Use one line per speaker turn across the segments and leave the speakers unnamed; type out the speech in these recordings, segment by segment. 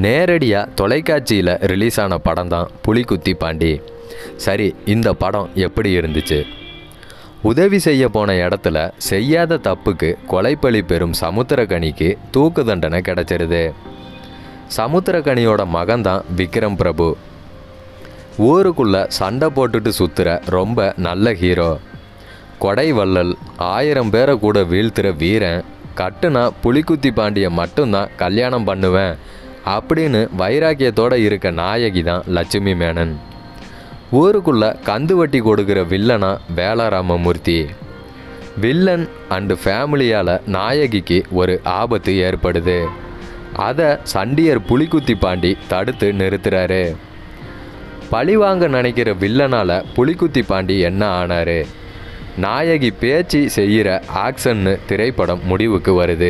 நேரடியாக தொலைக்காட்சியில் ரிலீஸ் ஆன படம் தான் புலிக்குத்தி பாண்டி சரி இந்த படம் எப்படி இருந்துச்சு உதவி செய்ய போன இடத்துல செய்யாத தப்புக்கு கொலைப்பழி பெறும் சமுத்திரகனிக்கு தூக்கு தண்டனை கிடைச்சிருது சமுத்திரகனியோட மகன்தான் விக்ரம் பிரபு ஊருக்குள்ள சண்டை போட்டுட்டு சுத்துற ரொம்ப நல்ல ஹீரோ கொடை வள்ளல் ஆயிரம் பேரை கூட வீழ்த்துற வீரன் கட்டுனா புலிக்குத்தி பாண்டிய மட்டும்தான் கல்யாணம் பண்ணுவேன் அப்படின்னு வைராக்கியத்தோட இருக்க நாயகி தான் லட்சுமி மேனன் ஊருக்குள்ள கந்து வட்டி கொடுக்கிற வில்லனா வேளாராமமூர்த்தி வில்லன் அண்டு ஃபேமிலியால் நாயகிக்கு ஒரு ஆபத்து ஏற்படுது அதை சண்டியர் புலிக்குத்தி பாண்டி தடுத்து நிறுத்துறாரு பழிவாங்க நினைக்கிற வில்லனால புலிக்குத்தி பாண்டி என்ன ஆனாரு நாயகி பேச்சு செய்கிற ஆக்ஷன்னு திரைப்படம் முடிவுக்கு வருது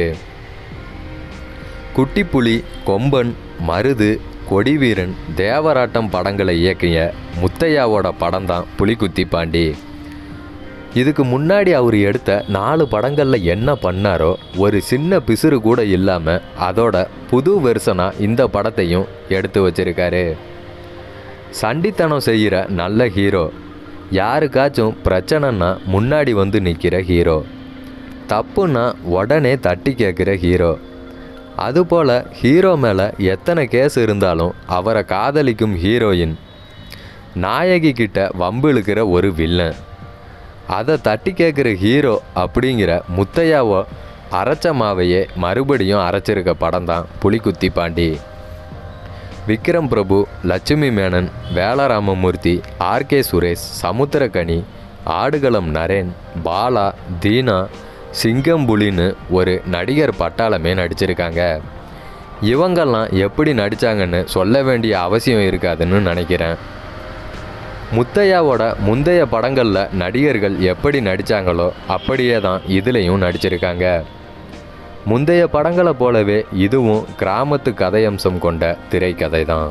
குட்டிப்புலி கொம்பன் மருது கொடிவீரன் தேவராட்டம் படங்களை இயக்கிய முத்தையாவோட படம் தான் புலிக்குத்தி பாண்டி இதுக்கு முன்னாடி அவர் எடுத்த நாலு படங்களில் என்ன பண்ணாரோ ஒரு சின்ன பிசுறு கூட இல்லாமல் அதோட புது வெர்சனாக இந்த படத்தையும் எடுத்து வச்சிருக்காரு சண்டித்தனம் செய்கிற நல்ல ஹீரோ யாருக்காச்சும் பிரச்சனைன்னா முன்னாடி வந்து நிற்கிற ஹீரோ தப்புன்னா உடனே தட்டி கேட்குற ஹீரோ அதுபோல் ஹீரோ மேலே எத்தனை கேஸ் இருந்தாலும் அவரை காதலிக்கும் ஹீரோயின் நாயகி கிட்ட வம்பு இழுக்கிற ஒரு வில்லன் அதை தட்டி கேட்குற ஹீரோ அப்படிங்கிற முத்தையாவோ அரைச்ச மாவையே மறுபடியும் அரைச்சிருக்க படம் தான் புலிக்குத்தி பாண்டி விக்ரம் பிரபு லட்சுமி மேனன் வேலராமமூர்த்தி ஆர்கே சுரேஷ் சமுத்திரகனி ஆடுகளம் நரேன் பாலா தீனா சிங்கம்புலின்னு ஒரு நடிகர் பட்டாளமே நடிச்சிருக்காங்க இவங்கெல்லாம் எப்படி நடித்தாங்கன்னு சொல்ல வேண்டிய அவசியம் இருக்காதுன்னு நினைக்கிறேன் முத்தையாவோட முந்தைய படங்களில் நடிகர்கள் எப்படி நடித்தாங்களோ அப்படியே தான் இதுலேயும் நடிச்சிருக்காங்க முந்தைய படங்களை போலவே இதுவும் கிராமத்து கதையம்சம் கொண்ட திரைக்கதை தான்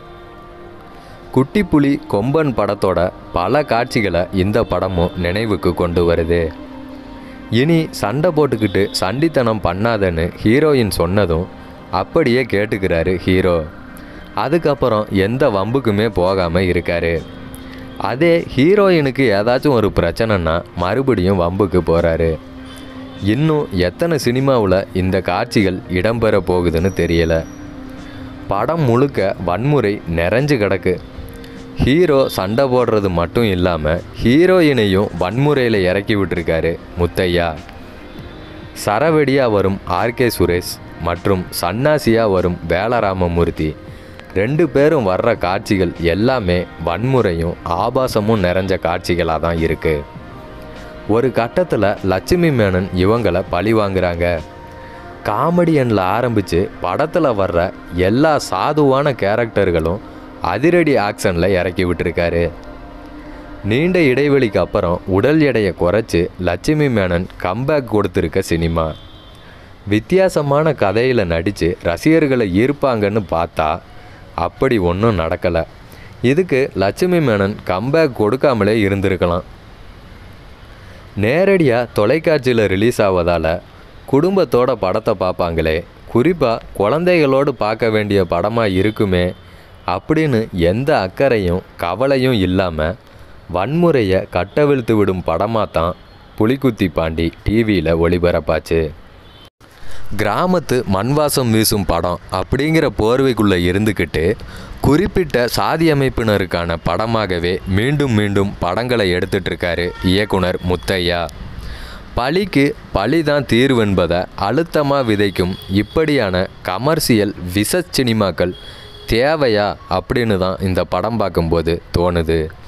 குட்டிப்புலி கொம்பன் படத்தோட பல காட்சிகளை இந்த படமும் நினைவுக்கு கொண்டு வருது இனி சண்டை போட்டுக்கிட்டு சண்டித்தனம் பண்ணாதன்னு ஹீரோயின் சொன்னதும் அப்படியே கேட்டுக்கிறாரு ஹீரோ அதுக்கப்புறம் எந்த வம்புக்குமே போகாமல் இருக்காரு அதே ஹீரோயினுக்கு ஏதாச்சும் ஒரு பிரச்சனைன்னா மறுபடியும் வம்புக்கு போகிறாரு இன்னும் எத்தனை சினிமாவில் இந்த காட்சிகள் இடம்பெற போகுதுன்னு தெரியல படம் முழுக்க வன்முறை நிறைஞ்சு கிடக்கு ஹீரோ சண்டை போடுறது மட்டும் இல்லாமல் ஹீரோயினையும் வன்முறையில் இறக்கி விட்டுருக்காரு முத்தையா சரவெடியாக வரும் ஆர்கே சுரேஷ் மற்றும் சன்னாசியாக வரும் வேலராமமூர்த்தி ரெண்டு பேரும் வர்ற காட்சிகள் எல்லாமே வன்முறையும் ஆபாசமும் நிறைஞ்ச காட்சிகளாக தான் இருக்குது ஒரு கட்டத்தில் லட்சுமி மேனன் இவங்களை பழி வாங்குறாங்க காமெடியனில் ஆரம்பித்து படத்தில் வர்ற எல்லா சாதுவான கேரக்டர்களும் அதிரடி ஆக்ஷனில் இறக்கி விட்டுருக்காரு நீண்ட இடைவெளிக்கு அப்புறம் உடல் எடையை குறைச்சி லட்சுமி மேனன் கம்பேக் கொடுத்துருக்க சினிமா வித்தியாசமான கதையில் நடித்து ரசிகர்களை ஈர்ப்பாங்கன்னு பார்த்தா அப்படி ஒன்றும் நடக்கலை இதுக்கு லட்சுமி மேனன் கம்பேக் கொடுக்காமலே இருந்திருக்கலாம் நேரடியாக தொலைக்காட்சியில் ரிலீஸ் ஆவதால் குடும்பத்தோட படத்தை பார்ப்பாங்களே குறிப்பாக குழந்தைகளோடு பார்க்க வேண்டிய படமாக இருக்குமே அப்படின்னு எந்த அக்கறையும் கவலையும் இல்லாமல் வன்முறையை கட்டவிழ்த்து விடும் படமாக தான் புலிக்குத்தி பாண்டி டிவியில் ஒளிபரப்பாச்சு கிராமத்து மண்வாசம் வீசும் படம் அப்படிங்கிற போர்வைக்குள்ளே இருந்துக்கிட்டு குறிப்பிட்ட சாதி அமைப்பினருக்கான படமாகவே மீண்டும் மீண்டும் படங்களை எடுத்துட்டு இருக்காரு இயக்குனர் முத்தையா பழிக்கு பழி தான் தீர்வென்பதை அழுத்தமாக விதைக்கும் இப்படியான கமர்சியல் விச சினிமாக்கள் தேவையா அப்படின்னு தான் இந்த படம் பார்க்கும்போது தோணுது